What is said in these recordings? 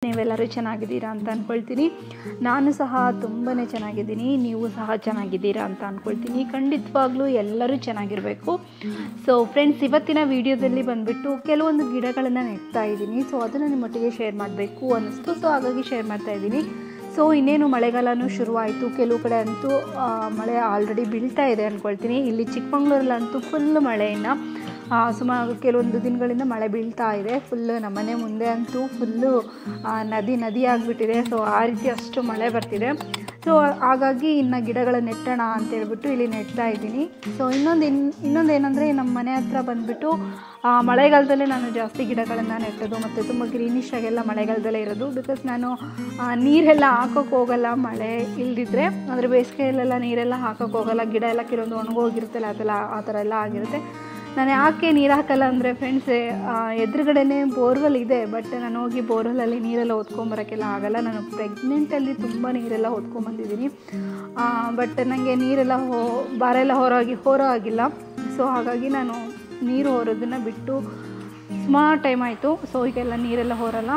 ನೀವೆಲ್ಲರೂ ಚೆನ್ನಾಗಿದ್ದೀರಾ ಅಂತ ಅಂದ್ಕೊಳ್ತೀನಿ ನಾನು ಸಹ ತುಂಬಾ ಚೆನ್ನಾಗಿದ್ದೀನಿ ನೀವು ಸಹ ಚೆನ್ನಾಗಿದ್ದೀರಾ ಅಂತ ಅಂದ್ಕೊಳ್ತೀನಿ ಖಂಡಿತವಾಗ್ಲೂ ಎಲ್ಲರೂ ಚೆನ್ನಾಗಿರಬೇಕು ಸೊ ಫ್ರೆಂಡ್ಸ್ ಇವತ್ತಿನ ವಿಡಿಯೋದಲ್ಲಿ ಬಂದುಬಿಟ್ಟು ಕೆಲವೊಂದು ಗಿಡಗಳನ್ನು ನೆಡ್ತಾ ಇದ್ದೀನಿ ಸೊ ಅದನ್ನು ನಿಮ್ಮೊಟ್ಟಿಗೆ ಶೇರ್ ಮಾಡಬೇಕು ಅನ್ನಿಸ್ತು ಸೊ ಹಾಗಾಗಿ ಶೇರ್ ಮಾಡ್ತಾ ಇದ್ದೀನಿ ಸೊ ಇನ್ನೇನು ಮಳೆಗಾಲನೂ ಶುರುವಾಯಿತು ಕೆಲವು ಕಡೆ ಅಂತೂ ಆ, ಮಳೆ ಆಲ್ರೆಡಿ ಬೀಳ್ತಾ ಇದೆ ಅಂದ್ಕೊಳ್ತೀನಿ ಇಲ್ಲಿ ಚಿಕ್ಕಮಂಗ್ಳೂರಲ್ಲಂತೂ ಫುಲ್ ಮಳೆಯನ್ನು ಸುಮಾರು ಕೆಲವೊಂದು ದಿನಗಳಿಂದ ಮಳೆ ಬೀಳ್ತಾ ಇದೆ ಫುಲ್ಲು ನಮ್ಮನೆ ಮುಂದೆ ಅಂತೂ ಫುಲ್ಲು ನದಿ ನದಿ ಆಗಿಬಿಟ್ಟಿದೆ ಸೊ ಆ ರೀತಿ ಅಷ್ಟು ಮಳೆ ಬರ್ತಿದೆ ಸೊ ಹಾಗಾಗಿ ಇನ್ನು ಗಿಡಗಳನ್ನ ನೆಟ್ಟೋಣ ಅಂತ ಹೇಳ್ಬಿಟ್ಟು ಇಲ್ಲಿ ನೆಡ್ತಾ ಇದ್ದೀನಿ ಸೊ ಇನ್ನೊಂದು ಇನ್ ಇನ್ನೊಂದು ಏನಂದರೆ ನಮ್ಮ ಮನೆ ಹತ್ರ ಬಂದುಬಿಟ್ಟು ಮಳೆಗಾಲದಲ್ಲೇ ನಾನು ಜಾಸ್ತಿ ಗಿಡಗಳನ್ನು ನೆಟ್ಟೋದು ಮತ್ತು ತುಂಬ ಗ್ರೀನಿಶ್ ಆಗೆಲ್ಲ ಮಳೆಗಾಲದಲ್ಲೇ ಇರೋದು ಬಿಕಾಸ್ ನಾನು ಆ, ನೀರೆಲ್ಲ ಹಾಕೋಕೆ ಹೋಗಲ್ಲ ಮಳೆ ಇಲ್ದಿದ್ರೆ ಅಂದರೆ ಬೇಸಿಗೆಯಲ್ಲೆಲ್ಲ ನೀರೆಲ್ಲ ಹಾಕೋಕೆ ಹೋಗಲ್ಲ ಗಿಡ ಎಲ್ಲ ಕೆಲವೊಂದು ಒಣಗೋಗಿರುತ್ತಲ್ಲ ಅದೆಲ್ಲ ಆ ಥರ ಎಲ್ಲ ಆಗಿರುತ್ತೆ ನಾನು ಯಾಕೆ ನೀರು ಹಾಕಲ್ಲ ಅಂದರೆ ಫ್ರೆಂಡ್ಸ್ ಎದುರುಗಡೆನೇ ಬೋರ್ವೆಲ್ ಇದೆ ಬಟ್ ನಾನು ಹೋಗಿ ಬೋರ್ವೆಲಲ್ಲಿ ನೀರೆಲ್ಲ ಹೊತ್ಕೊಂಬರೋಕ್ಕೆಲ್ಲ ಆಗಲ್ಲ ನಾನು ಪ್ರೆಗ್ನೆಂಟಲ್ಲಿ ತುಂಬ ನೀರೆಲ್ಲ ಹೊತ್ಕೊಂಬಂದಿದ್ದೀನಿ ಬಟ್ ನನಗೆ ನೀರೆಲ್ಲ ಹೋ ಭಾರ ಎಲ್ಲ ಹೊರಗಿ ಹೊರೋ ಆಗಿಲ್ಲ ಸೊ ಹಾಗಾಗಿ ನಾನು ನೀರು ಹೊರೋದನ್ನು ಬಿಟ್ಟು ಸುಮಾರು ಟೈಮ್ ಆಯಿತು ಸೊ ಈಗೆಲ್ಲ ನೀರೆಲ್ಲ ಹೊರಲ್ಲ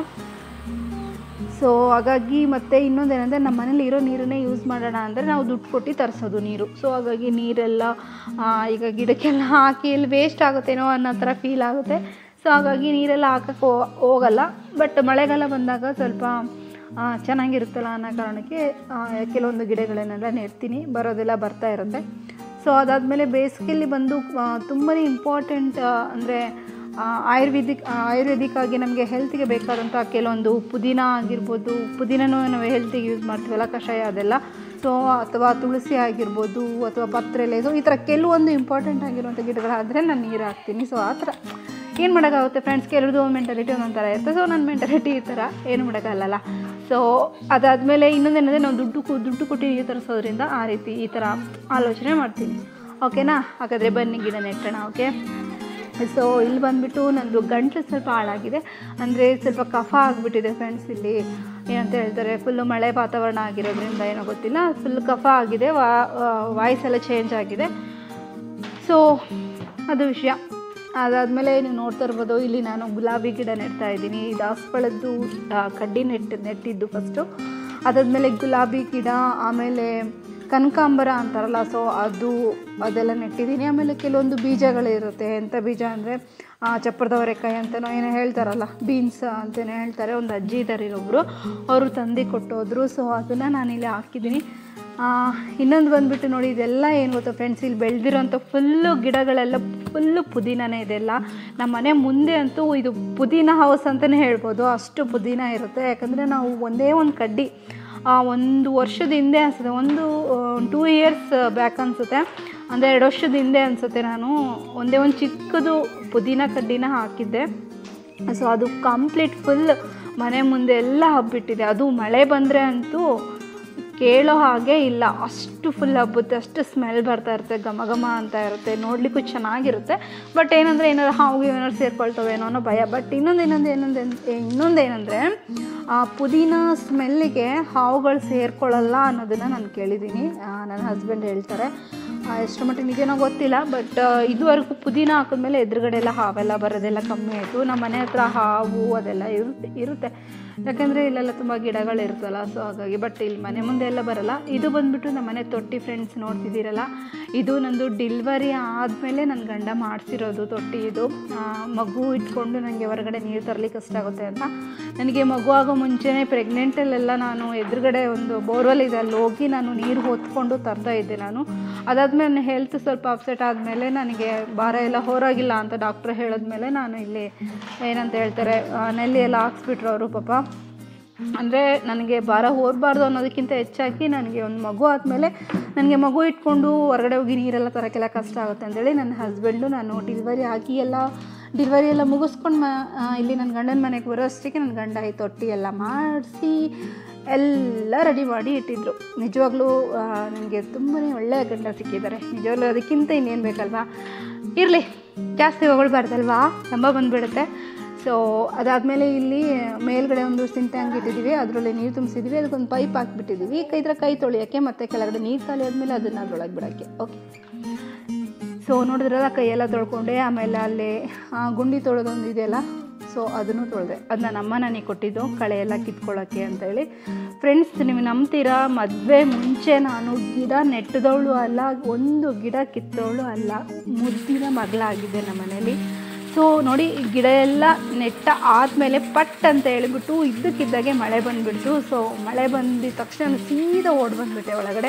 ಸೊ ಹಾಗಾಗಿ ಮತ್ತೆ ಇನ್ನೊಂದೇನೆಂದರೆ ನಮ್ಮ ಮನೇಲಿ ಇರೋ ನೀರನ್ನೇ ಯೂಸ್ ಮಾಡೋಣ ಅಂದರೆ ನಾವು ದುಡ್ಡು ಕೊಟ್ಟು ತರಿಸೋದು ನೀರು ಸೊ ಹಾಗಾಗಿ ನೀರೆಲ್ಲ ಆ, ಈಗ ಗಿಡಕ್ಕೆಲ್ಲ ಹಾಕಿ ಇಲ್ಲಿ ವೇಸ್ಟ್ ಆಗುತ್ತೇನೋ ಅನ್ನೋ ಥರ ಫೀಲ್ ಆಗುತ್ತೆ ಸೊ ಹಾಗಾಗಿ ನೀರೆಲ್ಲ ಹಾಕಕ್ಕೆ ಹೋಗಲ್ಲ ಬಟ್ ಮಳೆಗಾಲ ಬಂದಾಗ ಸ್ವಲ್ಪ ಆ, ಚೆನ್ನಾಗಿರುತ್ತಲ್ಲ ಅನ್ನೋ ಕಾರಣಕ್ಕೆ ಆ, ಕೆಲವೊಂದು ಗಿಡಗಳನ್ನೆಲ್ಲ ನೆಡ್ತೀನಿ ಬರೋದೆಲ್ಲ ಬರ್ತಾ ಇರುತ್ತೆ ಸೊ ಅದಾದಮೇಲೆ ಬೇಸಿಗೆಯಲ್ಲಿ ಬಂದು ತುಂಬಾ ಇಂಪಾರ್ಟೆಂಟ್ ಅಂದರೆ ಆಯುರ್ವೇದಿಕ್ ಆಯುರ್ವೇದಿಕ್ ಆಗಿ ನಮಗೆ ಹೆಲ್ತ್ಗೆ ಬೇಕಾದಂಥ ಕೆಲವೊಂದು ಪುದೀನ ಆಗಿರ್ಬೋದು ಪುದೀನನೂ ನಾವು ಹೆಲ್ತಿಗೆ ಯೂಸ್ ಮಾಡ್ತೀವಲ್ಲ ಕಷಾಯ ಅದೆಲ್ಲ ಸೊ ಅಥವಾ ತುಳಸಿ ಆಗಿರ್ಬೋದು ಅಥವಾ ಪತ್ರೆಲೆ ಸೊ ಈ ಥರ ಕೆಲವೊಂದು ಇಂಪಾರ್ಟೆಂಟ್ ಆಗಿರುವಂಥ ಗಿಡಗಳಾದರೆ ನಾನು ನೀರು ಹಾಕ್ತೀನಿ ಸೊ ಆ ಥರ ಏನು ಮಾಡೋಕ್ಕಾಗುತ್ತೆ ಫ್ರೆಂಡ್ಸ್ ಕೆಲವ್ರದ್ದು ಮೆಂಟಾಲಿಟಿ ಒಂದೊಂದು ಥರ ಇರುತ್ತೆ ಸೊ ನನ್ನ ಮೆಂಟಾಲಿಟಿ ಈ ಥರ ಏನು ಮಾಡೋಕ್ಕಾಗಲ್ಲ ಸೊ ಅದಾದಮೇಲೆ ಇನ್ನೊಂದೇನಂದರೆ ನಾವು ದುಡ್ಡು ಕೊ ದುಡ್ಡು ಕೊಟ್ಟು ನೀರು ತರಿಸೋದ್ರಿಂದ ಆ ರೀತಿ ಈ ಥರ ಆಲೋಚನೆ ಮಾಡ್ತೀನಿ ಓಕೆನಾ ಹಾಗಾದರೆ ಬನ್ನಿ ಗಿಡ ನೆಟ್ಟೋಣ ಓಕೆ ಸೊ ಇಲ್ಲಿ ಬಂದುಬಿಟ್ಟು ನಂದು ಗಂಟ್ಲು ಸ್ವಲ್ಪ ಹಾಳಾಗಿದೆ ಅಂದರೆ ಸ್ವಲ್ಪ ಕಫ ಆಗಿಬಿಟ್ಟಿದೆ ಫ್ರೆಂಡ್ಸ್ ಇಲ್ಲಿ ಏನಂತ ಹೇಳ್ತಾರೆ ಫುಲ್ಲು ಮಳೆ ವಾತಾವರಣ ಆಗಿರೋದ್ರಿಂದ ಏನೋ ಗೊತ್ತಿಲ್ಲ ಫುಲ್ ಕಫ ಆಗಿದೆ ವಾ ವಾಯ್ಸ್ ಎಲ್ಲ ಚೇಂಜ್ ಆಗಿದೆ ಸೊ ಅದು ವಿಷಯ ಅದಾದಮೇಲೆ ನೀವು ನೋಡ್ತಾ ಇರ್ಬೋದು ಇಲ್ಲಿ ನಾನು ಗುಲಾಬಿ ಗಿಡ ನೆಡ್ತಾ ಇದ್ದೀನಿ ದಾಸವಾಳದ್ದು ಆ, ಕಡ್ಡಿ ನೆಟ್ಟು ನೆಟ್ಟಿದ್ದು ಫಸ್ಟು ಅದಾದಮೇಲೆ ಗುಲಾಬಿ ಗಿಡ ಆಮೇಲೆ ಕನಕಾಂಬರ ಅಂತಾರಲ್ಲ ಸೊ ಅದು ಅದೆಲ್ಲ ನೆಟ್ಟಿದ್ದೀನಿ ಆಮೇಲೆ ಕೆಲವೊಂದು ಬೀಜಗಳಿರುತ್ತೆ ಎಂಥ ಬೀಜ ಅಂದರೆ ಚಪ್ಪರದವರೆಕಾಯಿ ಅಂತಲೋ ಏನೋ ಹೇಳ್ತಾರಲ್ಲ ಬೀನ್ಸ್ ಅಂತಲೇ ಹೇಳ್ತಾರೆ ಒಂದು ಅಜ್ಜಿ ಇದ್ದಾರೆ ಇಲ್ಲೊಬ್ರು ಅವರು ತಂದು ಕೊಟ್ಟೋದ್ರು ಸೊ ಅದನ್ನು ನಾನಿಲ್ಲಿ ಹಾಕಿದ್ದೀನಿ ಆ, ಇನ್ನೊಂದು ಬಂದ್ಬಿಟ್ಟು ನೋಡಿ ಇದೆಲ್ಲ ಏನು ಗೊತ್ತಾ ಫ್ರೆಂಡ್ಸ್ ಇಲ್ಲಿ ಬೆಳೆದಿರೋಂಥ ಫುಲ್ಲು ಗಿಡಗಳೆಲ್ಲ ಫುಲ್ಲು ಪುದೀನನೇ ಇದೆಲ್ಲ ನಮ್ಮ ಮನೆ ಮುಂದೆ ಅಂತೂ ಇದು ಪುದೀನ ಹೌಸ್ ಅಂತಲೇ ಹೇಳ್ಬೋದು ಅಷ್ಟು ಪುದೀನ ಇರುತ್ತೆ ಯಾಕಂದರೆ ನಾವು ಒಂದೇ ಒಂದು ಕಡ್ಡಿ ಆ, ಒಂದು ವರ್ಷದ ಹಿಂದೆ ಅನಿಸುತ್ತೆ ಒಂದು ಟೂ ಇಯರ್ಸ್ ಬ್ಯಾಕ್ ಅನಿಸುತ್ತೆ ಅಂದರೆ ಎರಡು ವರ್ಷದ ಹಿಂದೆ ಅನಿಸುತ್ತೆ ನಾನು ಒಂದೇ ಒಂದು ಚಿಕ್ಕದು ಪುದೀನ ಕಡ್ಡಿನ ಹಾಕಿದ್ದೆ ಸೊ ಅದು ಕಂಪ್ಲೀಟ್ ಫುಲ್ ಮನೆ ಮುಂದೆ ಎಲ್ಲ ಹಬ್ಬಿಟ್ಟಿದೆ ಅದು ಮಳೆ ಬಂದರೆ ಅಂತೂ ಕೇಳೋ ಹಾಗೆ ಇಲ್ಲ ಅಷ್ಟು ಫುಲ್ ಹಬ್ಬುತ್ತೆ ಅಷ್ಟು ಸ್ಮೆಲ್ ಬರ್ತಾ ಇರುತ್ತೆ ಘಮ ಘಮ ಅಂತ ಇರುತ್ತೆ ನೋಡಲಿಕ್ಕೂ ಚೆನ್ನಾಗಿರುತ್ತೆ ಬಟ್ ಏನಂದರೆ ಏನಾದ್ರು ಹಾವು ಏನಾದ್ರು ಸೇರ್ಕೊಳ್ತವೇನೋ ಅನ್ನೋ ಭಯ ಬಟ್ ಇನ್ನೊಂದು ಇನ್ನೊಂದು ಏನಂದ್ರೆ ಇನ್ನೊಂದು ಏನಂದರೆ ಪುದೀನ ಸ್ಮೆಲ್ಲಿಗೆ ಹಾವುಗಳು ಸೇರ್ಕೊಳ್ಳಲ್ಲ ಅನ್ನೋದನ್ನು ನಾನು ಕೇಳಿದ್ದೀನಿ ಆ, ನನ್ನ ಹಸ್ಬೆಂಡ್ ಹೇಳ್ತಾರೆ ಆ, ಎಷ್ಟು ಮಟ್ಟಿಗೆ ನಿಜನೋ ಗೊತ್ತಿಲ್ಲ ಬಟ್ ಇದುವರೆಗೂ ಪುದೀನ ಹಾಕಿದ್ಮೇಲೆ ಎದುರುಗಡೆ ಎಲ್ಲ ಹಾವೆಲ್ಲ ಬರೋದೆಲ್ಲ ಕಮ್ಮಿ ಆಯಿತು ನಮ್ಮ ಮನೆ ಹತ್ರ ಹಾವು ಅದೆಲ್ಲ ಇರುತ್ತೆ ಇರುತ್ತೆ ಯಾಕಂದರೆ ಇಲ್ಲೆಲ್ಲ ತುಂಬ ಗಿಡಗಳು ಇರ್ತಲ್ಲ ಸೊ ಹಾಗಾಗಿ ಬಟ್ ಇಲ್ಲಿ ಮನೆ ಮುಂದೆ ಎಲ್ಲ ಬರಲ್ಲ ಇದು ಬಂದ್ಬಿಟ್ಟು ನಮ್ಮ ಮನೆ ತೊಟ್ಟಿ ಫ್ರೆಂಡ್ಸ್ ನೋಡ್ತಿದ್ದೀರಲ್ಲ ಇದು ನಂದು ಡಿಲ್ವರಿ ಆದಮೇಲೆ ನನ್ನ ಗಂಡ ಮಾಡಿಸಿರೋದು ತೊಟ್ಟಿ ಇದು ಆ, ಮಗು ಇಟ್ಕೊಂಡು ನನಗೆ ಹೊರಗಡೆ ನೀರು ತರಲಿಕ್ಕೆ ಕಷ್ಟ ಆಗುತ್ತೆ ಅಂತ ನನಗೆ ಮಗು ಆಗೋ ಮುಂಚೆನೇ ಪ್ರೆಗ್ನೆಂಟಲ್ಲೆಲ್ಲ ನಾನು ಎದುರುಗಡೆ ಒಂದು ಬೋರ್ವೆಲ್ ಇದೆ ಅಲ್ಲಿ ಹೋಗಿ ನಾನು ನೀರು ಹೊತ್ಕೊಂಡು ತರ್ತಾ ಇದ್ದೆ ನಾನು ಅದಾದಮೇಲೆ ನನ್ನ ಹೆಲ್ತ್ ಸ್ವಲ್ಪ ಅಪ್ಸೆಟ್ ಆದಮೇಲೆ ನನಗೆ ಭಾರ ಎಲ್ಲ ಹೊರಗಿಲ್ಲ ಅಂತ ಡಾಕ್ಟ್ರ್ ಹೇಳಿದ್ಮೇಲೆ ನಾನು ಇಲ್ಲಿ ಏನಂತ ಹೇಳ್ತಾರೆ ಆ, ನೆಲ್ಲಿ ಎಲ್ಲ ಹಾಕ್ಸ್ಬಿಟ್ರು ಅವರು ಪಾಪ ಅಂದರೆ ನನಗೆ ಭಾರ ಹೋರಬಾರ್ದು ಅನ್ನೋದಕ್ಕಿಂತ ಹೆಚ್ಚಾಗಿ ನನಗೆ ಒಂದು ಮಗು ಆದಮೇಲೆ ನನಗೆ ಮಗು ಇಟ್ಕೊಂಡು ಹೊರಗಡೆ ಹೋಗಿ ನೀರೆಲ್ಲ ತರೋಕ್ಕೆಲ್ಲ ಕಷ್ಟ ಆಗುತ್ತೆ ಅಂತೇಳಿ ನನ್ನ ಹಸ್ಬೆಂಡು ನಾನು ಡಿಲಿವರಿ ಆಗಿ ಎಲ್ಲ ಡಿಲಿವರಿ ಎಲ್ಲ ಮುಗಿಸ್ಕೊಂಡು ಮ ಆ, ಇಲ್ಲಿ ನನ್ನ ಗಂಡನ ಮನೆಗೆ ಬರೋ ಅಷ್ಟಕ್ಕೆ ನನ್ನ ಗಂಡ ಈ ತೊಟ್ಟಿ ಎಲ್ಲ ಮಾಡಿಸಿ ಎಲ್ಲ ರೆಡಿ ಮಾಡಿ ಇಟ್ಟಿದ್ರು ನಿಜವಾಗ್ಲೂ ನನಗೆ ತುಂಬಾ ಒಳ್ಳೆಯ ಗಂಡ ಸಿಕ್ಕಿದ್ದಾರೆ ನಿಜವಾಗ್ಲೂ ಅದಕ್ಕಿಂತ ಇನ್ನೇನು ಬೇಕಲ್ವಾ ಇರಲಿ ಜಾಸ್ತಿ ಹೊಗಳ್ಬಾರ್ದಲ್ವಾ ತುಂಬ ಬಂದುಬಿಡುತ್ತೆ ಸೊ ಅದಾದಮೇಲೆ ಇಲ್ಲಿ ಮೇಲ್ಗಡೆ ಒಂದು ಸಿಂಟ್ಯಾಂಕ್ ಇಟ್ಟಿದ್ದೀವಿ ಅದರಲ್ಲಿ ನೀರು ತುಂಬಿಸಿದ್ದೀವಿ ಅದಕ್ಕೊಂದು ಪೈಪ್ ಹಾಕ್ಬಿಟ್ಟಿದ್ದೀವಿ ಕೈ ಇದ್ರ ಕೈ ತೊಳೆಯೋಕ್ಕೆ ಮತ್ತು ಕೆಳಗಡೆ ನೀರು ಖಾಲಿ ಆದಮೇಲೆ ಅದನ್ನು ಅದ್ರೊಳಗೆ ಬಿಡೋಕ್ಕೆ ಓಕೆ ಸೊ ನೋಡಿದ್ರಲ್ಲ ಕೈಯೆಲ್ಲ ತೊಳ್ಕೊಂಡೆ ಆಮೇಲೆ ಅಲ್ಲಿ ಆ, ಗುಂಡಿ ತೊಳೆದೊಂದು ಇದೆಯಲ್ಲ ಸೊ ಅದನ್ನು ತೊಳೆದೆ ಅದು ನನ್ನ ಅಮ್ಮ ನನಗೆ ಕೊಟ್ಟಿದ್ದು ಕಳೆ ಎಲ್ಲ ಕಿತ್ಕೊಳ್ಳೋಕ್ಕೆ ಅಂತೇಳಿ ಫ್ರೆಂಡ್ಸ್ ನೀವು ನಂಬ್ತೀರಾ ಮದುವೆ ಮುಂಚೆ ನಾನು ಗಿಡ ನೆಟ್ಟದವಳು ಅಲ್ಲ ಒಂದು ಗಿಡ ಕಿತ್ತವಳು ಅಲ್ಲ ಮುದ್ದಿನ ಮಗಳಾಗಿದೆ ನಮ್ಮ ಮನೇಲಿ ಸೊ ನೋಡಿ ಈ ಗಿಡ ಎಲ್ಲ ನೆಟ್ಟ ಆದಮೇಲೆ ಪಟ್ ಅಂತ ಹೇಳಿಬಿಟ್ಟು ಇದ್ದಕ್ಕಿದ್ದಾಗೆ ಮಳೆ ಬಂದುಬಿಡ್ತು ಸೊ ಮಳೆ ಬಂದಿದ ತಕ್ಷಣ ಸೀದಾ ಓಡಿ ಬಂದುಬಿಟ್ಟೆ ಒಳಗಡೆ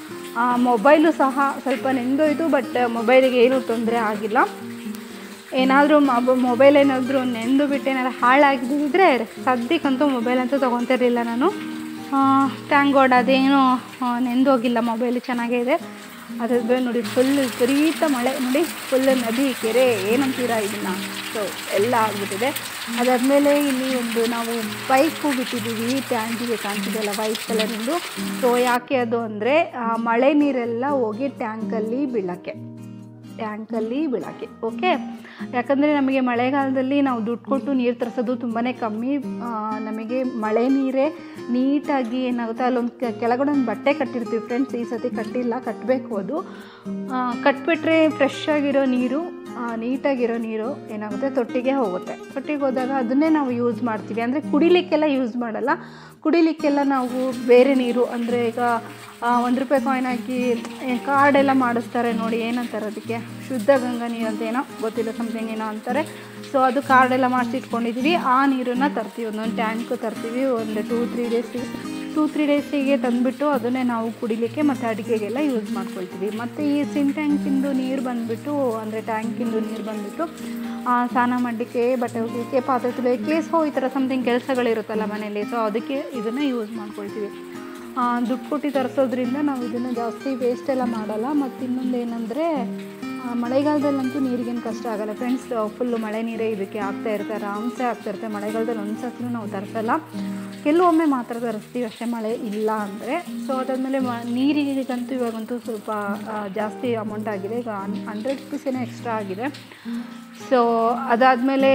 ಮೊಬೈಲು ಸಹ ಸ್ವಲ್ಪ ನೆಂದೋಯ್ತು ಬಟ್ ಮೊಬೈಲಿಗೆ ಏನೂ ತೊಂದರೆ ಆಗಿಲ್ಲ ಏನಾದರೂ ಮೊಬೈಲ್ ಏನಾದರೂ ನೆಂದು ಬಿಟ್ಟು ಏನಾದ್ರು ಹಾಳಾಗಿದ್ದಿದ್ರೆ ಸದ್ಯಕ್ಕಂತೂ ಮೊಬೈಲ್ ಅಂತೂ ತೊಗೊತಿರ್ಲಿಲ್ಲ ನಾನು ಥ್ಯಾಂಕ್ ಗಾಡ್ ಅದೇನು ನೆಂದೋಗಿಲ್ಲ ಮೊಬೈಲ್ ಚೆನ್ನಾಗೇ ಇದೆ ಅದಾದ್ಮೇಲೆ ನೋಡಿ ಫುಲ್ ವಿಪರೀತ ಮಳೆ ನೋಡಿ ಫುಲ್ ನದಿ ಕೆರೆ ಏನಂತೀರಾ ಇದನ್ನು ಸೊ ಎಲ್ಲ ಆಗಿಬಿಟ್ಟಿದೆ ಅದಾದಮೇಲೆ ಇಲ್ಲಿ ಒಂದು ನಾವು ಪೈಪು ಬಿಟ್ಟಿದ್ದೀವಿ ಟ್ಯಾಂಕಿಗೆ ಕಾಣಿಸಿದೆಲ್ಲ ವೈಟ್ ಕಲರಿಂದು ಸೊ ಯಾಕೆ ಅದು ಅಂದರೆ ಮಳೆ ನೀರೆಲ್ಲ ಹೋಗಿ ಟ್ಯಾಂಕಲ್ಲಿ ಬೀಳೋಕ್ಕೆ ಟ್ಯಾಂಕಲ್ಲಿ ಬೀಳೋಕ್ಕೆ ಓಕೆ ಯಾಕಂದರೆ ನಮಗೆ ಮಳೆಗಾಲದಲ್ಲಿ ನಾವು ದುಡ್ಡು ಕೊಟ್ಟು ನೀರು ತರಿಸೋದು ತುಂಬಾ ಕಮ್ಮಿ ಆ, ನಮಗೆ ಮಳೆ ನೀರೇ ನೀಟಾಗಿ ಏನಾಗುತ್ತೆ ಅಲ್ಲೊಂದು ಕೆ- ಕೆಳಗಡೆ ಒಂದು ಬಟ್ಟೆ ಕಟ್ಟಿರ್ತೀವಿ ಫ್ರೆಂಡ್ಸ್ ಈ ಸತಿ ಕಟ್ಟಿಲ್ಲ ಕಟ್ಟಬೇಕು ಅದು ಆ, ಕಟ್ಬಿಟ್ರೆ ಫ್ರೆಶ್ ಆಗಿರೋ ನೀರು ಆ, ನೀಟಾಗಿರೋ ನೀರು ಏನಾಗುತ್ತೆ ತೊಟ್ಟಿಗೆ ಹೋಗುತ್ತೆ ತೊಟ್ಟಿಗೆ ಹೋದಾಗ ಅದನ್ನೇ ನಾವು ಯೂಸ್ ಮಾಡ್ತೀವಿ ಅಂದರೆ ಕುಡಿಲಿಕ್ಕೆಲ್ಲ ಯೂಸ್ ಮಾಡಲ್ಲ ಕುಡಿಲಿಕ್ಕೆಲ್ಲ ನಾವು ಬೇರೆ ನೀರು ಅಂದರೆ ಈಗ ಆ, ಒಂದು ರೂಪಾಯಿ ಕಾಯಿನ್ ಹಾಕಿ ಕಾರ್ಡೆಲ್ಲ ಮಾಡಿಸ್ತಾರೆ ನೋಡಿ ಏನಂತಾರೆ ಅದಕ್ಕೆ ಶುದ್ಧ ಗಂಗಾ ನೀರು ಅಂತ ಏನೋ ಗೊತ್ತಿಲ್ಲ ಸಮಥಿಂಗ್ ಏನೋ ಅಂತಾರೆ ಸೊ ಅದು ಕಾರ್ಡೆಲ್ಲ ಮಾಡಿಸಿ ಇಟ್ಕೊಂಡಿದ್ದೀವಿ ಆ ನೀರನ್ನು ತರ್ತೀವಿ ಒಂದೊಂದು ಟ್ಯಾಂಕು ತರ್ತೀವಿ ಒಂದು ಟೂ ತ್ರೀ ಡೇಸಿಗೆ ಟೂ ತ್ರೀ ಡೇಸಿಗೆ ತಂದುಬಿಟ್ಟು ಅದನ್ನೇ ನಾವು ಕುಡಿಲಿಕ್ಕೆ ಮತ್ತು ಅಡುಗೆಗೆಲ್ಲ ಯೂಸ್ ಮಾಡ್ಕೊಳ್ತೀವಿ ಮತ್ತು ಈ ಸಿನ್ ಟ್ಯಾಂಕಿಂದು ನೀರು ಬಂದುಬಿಟ್ಟು ಅಂದರೆ ಟ್ಯಾಂಕಿಂದು ನೀರು ಬಂದುಬಿಟ್ಟು ಸ್ನಾನ ಮಾಡಲಿಕ್ಕೆ ಬಟ್ಟೆ ಒಗೆಯೋಕ್ಕೆ ಪಾತ್ರೆ ತೊಳೆಯೋಕ್ಕೆ ಸೊ ಈ ಥರ ಸಮಥಿಂಗ್ ಕೆಲಸಗಳಿರುತ್ತಲ್ಲ ಮನೇಲಿ ಸೊ ಅದಕ್ಕೆ ಇದನ್ನು ಯೂಸ್ ಮಾಡ್ಕೊಳ್ತೀವಿ ಆ, ದುಡ್ಡು ಕೊಟ್ಟು ತರಿಸೋದ್ರಿಂದ ನಾವು ಇದನ್ನು ಜಾಸ್ತಿ ವೇಸ್ಟ್ ಎಲ್ಲ ಮಾಡಲ್ಲ ಮತ್ತು ಇನ್ನೊಂದು ಏನಂದರೆ ಮಳೆಗಾಲದಲ್ಲಂತೂ ನೀರಿಗೇನು ಕಷ್ಟ ಆಗಲ್ಲ ಫ್ರೆಂಡ್ಸ್ ಫುಲ್ಲು ಮಳೆ ನೀರೇ ಇದಕ್ಕೆ ಆಗ್ತಾ ಇರ್ತಾರೆ ಆರಾಮ್ಸೆ ಆಗ್ತಾ ಇರುತ್ತೆ ಮಳೆಗಾಲದಲ್ಲಿ ಒಂದು ಸತಿನೂ ನಾವು ತರಿಸಲ್ಲ ಕೆಲವೊಮ್ಮೆ ಮಾತ್ರ ತರಿಸ್ತೀವಿ ಅಷ್ಟೇ ಮಳೆ ಇಲ್ಲ ಅಂದರೆ ಸೊ ಅದಾದಮೇಲೆ ಮ ನೀರಿಗಂತೂ ಇವಾಗಂತೂ ಸ್ವಲ್ಪ ಆ, ಜಾಸ್ತಿ ಅಮೌಂಟ್ ಆಗಿದೆ ಈಗ ಹಂಡ್ರೆಡ್ ರುಪೀಸ್ ಏನೋ ಎಕ್ಸ್ಟ್ರಾ ಆಗಿದೆ ಸೊ ಅದಾದಮೇಲೆ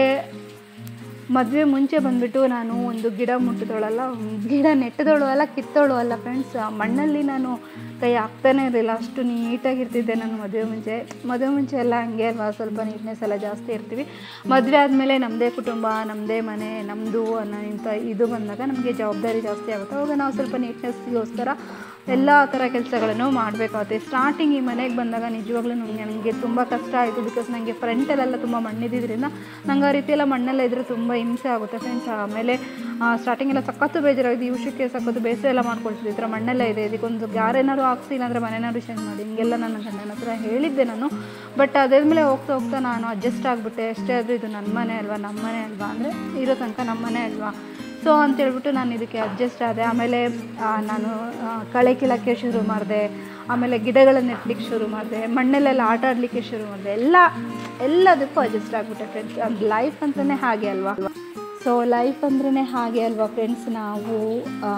ಮದುವೆ ಮುಂಚೆ ಬಂದುಬಿಟ್ಟು ನಾನು ಒಂದು ಗಿಡ ಮುಟ್ಟಿದವಳಲ್ಲ ಗಿಡ ನೆಟ್ಟದವಳು ಅಲ್ಲ ಕಿತ್ತವಳು ಅಲ್ಲ ಫ್ರೆಂಡ್ಸ್ ಮಣ್ಣಲ್ಲಿ ನಾನು ಕೈ ಹಾಕ್ತಾನೆ ಇರಲಿಲ್ಲ ಅಷ್ಟು ನೀಟಾಗಿರ್ತಿದ್ದೆ ನಾನು ಮದುವೆ ಮುಂಚೆ ಮದುವೆ ಮುಂಚೆ ಎಲ್ಲ ಹಂಗೆ ಅಲ್ವಾ ಸ್ವಲ್ಪ ನೀಟ್ನೆಸ್ ಎಲ್ಲ ಜಾಸ್ತಿ ಇರ್ತೀವಿ ಮದುವೆ ಆದಮೇಲೆ ನಮ್ಮದೇ ಕುಟುಂಬ ನಮ್ಮದೇ ಮನೆ ನಮ್ಮದು ಅನ್ನೋ ಇಂಥ ಇದು ಬಂದಾಗ ನಮಗೆ ಜವಾಬ್ದಾರಿ ಜಾಸ್ತಿ ಆಗುತ್ತೆ ಅವಾಗ ನಾವು ಸ್ವಲ್ಪ ನೀಟ್ನೆಸ್ಗೋಸ್ಕರ ಎಲ್ಲ ಥರ ಕೆಲಸಗಳನ್ನು ಮಾಡಬೇಕಾಗುತ್ತೆ ಸ್ಟಾರ್ಟಿಂಗ್ ಈ ಮನೆಗೆ ಬಂದಾಗ ನಿಜವಾಗ್ಲೂ ನನಗೆ ನನಗೆ ತುಂಬ ಕಷ್ಟ ಆಯಿತು ಬಿಕಾಸ್ ನನಗೆ ಫ್ರಂಟಲ್ಲೆಲ್ಲ ತುಂಬ ಮಣ್ಣಿದ್ದಿದ್ದರಿಂದ ನಂಗೆ ಆ ರೀತಿ ಎಲ್ಲ ಮಣ್ಣೆಲ್ಲ ಇದ್ದರೆ ತುಂಬ ಹಿಂಸೆ ಆಗುತ್ತೆ ಫ್ರೆಂಡ್ಸ್ ಆಮೇಲೆ ಸ್ಟಾರ್ಟಿಂಗ್ ಎಲ್ಲ ಸಖತ್ತು ಬೇಜಾರಾಗಿದೆ ಈ ವಿಷಯಕ್ಕೆ ಸಖತ್ತು ಬೇಸರ ಎಲ್ಲ ಮಾಡ್ಕೊಳ್ತಿದ್ದೆ ಈ ಥರ ಮಣ್ಣೆಲ್ಲ ಇದೆ ಇದಕ್ಕೊಂದು ಯಾರೇನಾದ್ರು ಹಾಕ್ಸಿ ಇಲ್ಲಾಂದರೆ ಮನೆನಾದ್ರು ಚೇಂಜ್ ಮಾಡಿ ಹಿಂಗೆಲ್ಲ ನನ್ನ ಗಂಡನ ಹತ್ರ ಹೇಳಿದ್ದೆ ನಾನು ಬಟ್ ಅದಾದ್ಮೇಲೆ ಹೋಗ್ತಾ ಹೋಗ್ತಾ ನಾನು ಅಡ್ಜಸ್ಟ್ ಆಗಿಬಿಟ್ಟೆ ಎಷ್ಟೇ ಆದರೂ ಇದು ನನ್ನ ಮನೆ ಅಲ್ವಾ ನಮ್ಮ ಮನೆ ಅಲ್ವಾ ಅಂದರೆ ಇರೋ ತನಕ ನಮ್ಮ ಮನೆ ಅಲ್ವಾ ಸೊ ಅಂತೇಳ್ಬಿಟ್ಟು ನಾನು ಇದಕ್ಕೆ ಅಡ್ಜಸ್ಟ್ ಆದೆ ಆಮೇಲೆ ಆ, ನಾನು ಆ, ಕಳೆ ಕೀಳೋಕ್ಕೆ ಶುರು ಮಾಡಿದೆ ಆಮೇಲೆ ಗಿಡಗಳನ್ನು ನೆಟ್ಲಿಕ್ಕೆ ಶುರು ಮಾಡಿದೆ ಮಣ್ಣಲ್ಲೆಲ್ಲ ಆಟ ಆಡಲಿಕ್ಕೆ ಶುರು ಮಾಡಿದೆ ಎಲ್ಲ ಎಲ್ಲದಕ್ಕೂ ಅಡ್ಜಸ್ಟ್ ಆಗಿಬಿಟ್ಟೆ ಫ್ರೆಂಡ್ಸ್ ಅದು ಲೈಫ್ ಅಂತಲೇ ಹಾಗೆ ಅಲ್ವಾ ಸೊ ಲೈಫ್ ಅಂದ್ರೇ ಹಾಗೆ ಅಲ್ವಾ ಫ್ರೆಂಡ್ಸ್ ನಾವು ಆ,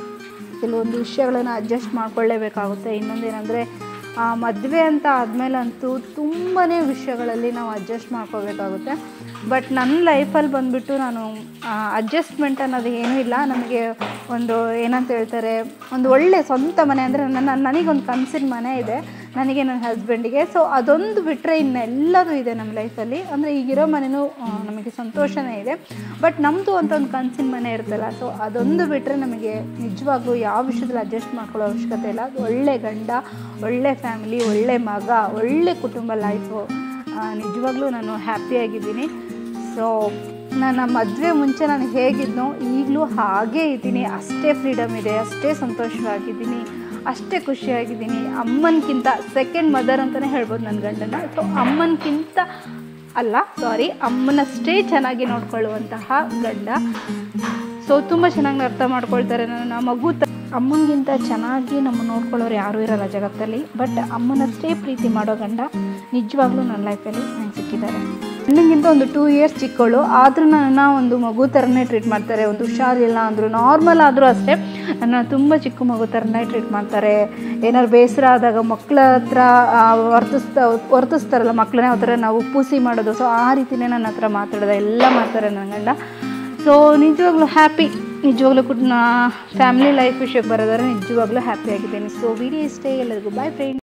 ಕೆಲವೊಂದು ವಿಷಯಗಳನ್ನು ಅಡ್ಜಸ್ಟ್ ಮಾಡ್ಕೊಳ್ಳೇಬೇಕಾಗುತ್ತೆ ಇನ್ನೊಂದೇನೆಂದರೆ ಮದುವೆ ಅಂತ ಆದಮೇಲಂತೂ ತುಂಬಾ ವಿಷಯಗಳಲ್ಲಿ ನಾವು ಅಡ್ಜಸ್ಟ್ ಮಾಡ್ಕೋಬೇಕಾಗುತ್ತೆ ಬಟ್ ನನ್ನ ಲೈಫಲ್ಲಿ ಬಂದುಬಿಟ್ಟು ನಾನು ಅಡ್ಜಸ್ಟ್ಮೆಂಟ್ ಅನ್ನೋದು ಏನೂ ಇಲ್ಲ ನಮಗೆ ಒಂದು ಏನಂತ ಹೇಳ್ತಾರೆ ಒಂದು ಒಳ್ಳೆ ಸ್ವಂತ ಮನೆ ಅಂದರೆ ನನ್ನ ನನಗೊಂದು ಕನಸಿನ ಮನೆ ಇದೆ ನನಗೆ ನನ್ನ ಹಸ್ಬೆಂಡಿಗೆ ಸೊ ಅದೊಂದು ಬಿಟ್ಟರೆ ಇನ್ನೆಲ್ಲದೂ ಇದೆ ನಮ್ಮ ಲೈಫಲ್ಲಿ ಅಂದರೆ ಈಗಿರೋ ಮನೆಯೂ ಆ, ನಮಗೆ ಸಂತೋಷನೇ ಇದೆ ಬಟ್ ನಮ್ಮದು ಅಂತ ಒಂದು ಕನಸಿನ ಮನೆ ಇರುತ್ತಲ್ಲ ಸೊ ಅದೊಂದು ಬಿಟ್ಟರೆ ನಮಗೆ ನಿಜವಾಗ್ಲೂ ಯಾವ ವಿಷಯದಲ್ಲಿ ಅಡ್ಜಸ್ಟ್ ಮಾಡ್ಕೊಳ್ಳೋ ಅವಶ್ಯಕತೆ ಇಲ್ಲ ಅದು ಒಳ್ಳೆ ಗಂಡ ಒಳ್ಳೆ ಫ್ಯಾಮಿಲಿ ಒಳ್ಳೆ ಮಗ ಒಳ್ಳೆ ಕುಟುಂಬ ಲೈಫು ನಿಜವಾಗ್ಲೂ ನಾನು ಹ್ಯಾಪಿಯಾಗಿದ್ದೀನಿ ಸೊ ನನ್ನ ಮದುವೆ ಮುಂಚೆ ನಾನು ಹೇಗಿದ್ನೋ ಈಗಲೂ ಹಾಗೇ ಇದ್ದೀನಿ ಅಷ್ಟೇ ಫ್ರೀಡಮ್ ಇದೆ ಅಷ್ಟೇ ಸಂತೋಷವಾಗಿದ್ದೀನಿ ಅಷ್ಟೇ ಖುಷಿಯಾಗಿದ್ದೀನಿ ಅಮ್ಮನಕ್ಕಿಂತ ಸೆಕೆಂಡ್ ಮದರ್ ಅಂತಲೇ ಹೇಳ್ಬೋದು ನನ್ನ ಗಂಡನ ಸೊ ಅಮ್ಮನಕ್ಕಿಂತ ಅಲ್ಲ ಸಾರಿ ಅಮ್ಮನಷ್ಟೇ ಚೆನ್ನಾಗಿ ನೋಡ್ಕೊಳ್ಳುವಂತಹ ಗಂಡ ಸೊ ತುಂಬ ಚೆನ್ನಾಗಿ ಅರ್ಥ ಮಾಡ್ಕೊಳ್ತಾರೆ ನನ್ನ ಮಗು ತ ಅಮ್ಮನಿಗಿಂತ ಚೆನ್ನಾಗಿ ನಮ್ಮ ನೋಡ್ಕೊಳ್ಳೋರು ಯಾರೂ ಇರಲ್ಲ ಜಗತ್ತಲ್ಲಿ ಬಟ್ ಅಮ್ಮನಷ್ಟೇ ಪ್ರೀತಿ ಮಾಡೋ ಗಂಡ ನಿಜವಾಗ್ಲೂ ನನ್ನ ಲೈಫಲ್ಲಿ ನಂಗೆ ಸಿಕ್ಕಿದ್ದಾರೆ ಗಂಡನಿಗಿಂತ ಒಂದು ಟೂ ಇಯರ್ಸ್ ಚಿಕ್ಕವಳು ಆದರೂ ನನ್ನ ಒಂದು ಮಗು ಥರನೇ ಟ್ರೀಟ್ ಮಾಡ್ತಾರೆ ಒಂದು ಹುಷಾರಿಲ್ಲ ಅಂದರು ನಾರ್ಮಲ್ ಆದರೂ ಅಷ್ಟೇ ನನ್ನ ತುಂಬ ಚಿಕ್ಕ ಮಗು ಥರನೇ ಟ್ರೀಟ್ ಮಾಡ್ತಾರೆ ಏನಾದ್ರು ಬೇಸರ ಆದಾಗ ಮಕ್ಕಳ ಹತ್ರ ಆ, ವರ್ತಿಸ್ತಾ ವರ್ತಿಸ್ತಾರಲ್ಲ ಮಕ್ಕಳನ್ನೇ ಆ ಥರ ನಾವು ಪೂಸಿ ಮಾಡೋದು ಸೊ ಆ ರೀತಿನೇ ನನ್ನ ಹತ್ರ ಮಾತಾಡೋದು ಎಲ್ಲ ಮಾಡ್ತಾರೆ ನನ್ನ ಗಂಡ ಸೊ ನಿಜವಾಗ್ಲೂ ಹ್ಯಾಪಿ ನಿಜವಾಗ್ಲೂ ಕೂಡ ಫ್ಯಾಮಿಲಿ ಲೈಫ್ ವಿಷಯಕ್ಕೆ ಬರೋದಾದ್ರೆ ನಿಜವಾಗ್ಲೂ ಹ್ಯಾಪಿ ಆಗಿದ್ದೀನಿ ಸೊ ವಿಡಿಯೋ ಇಷ್ಟೇ ಎಲ್ಲರಿಗೂ ಬಾಯ್ ಫ್ರೆಂಡ್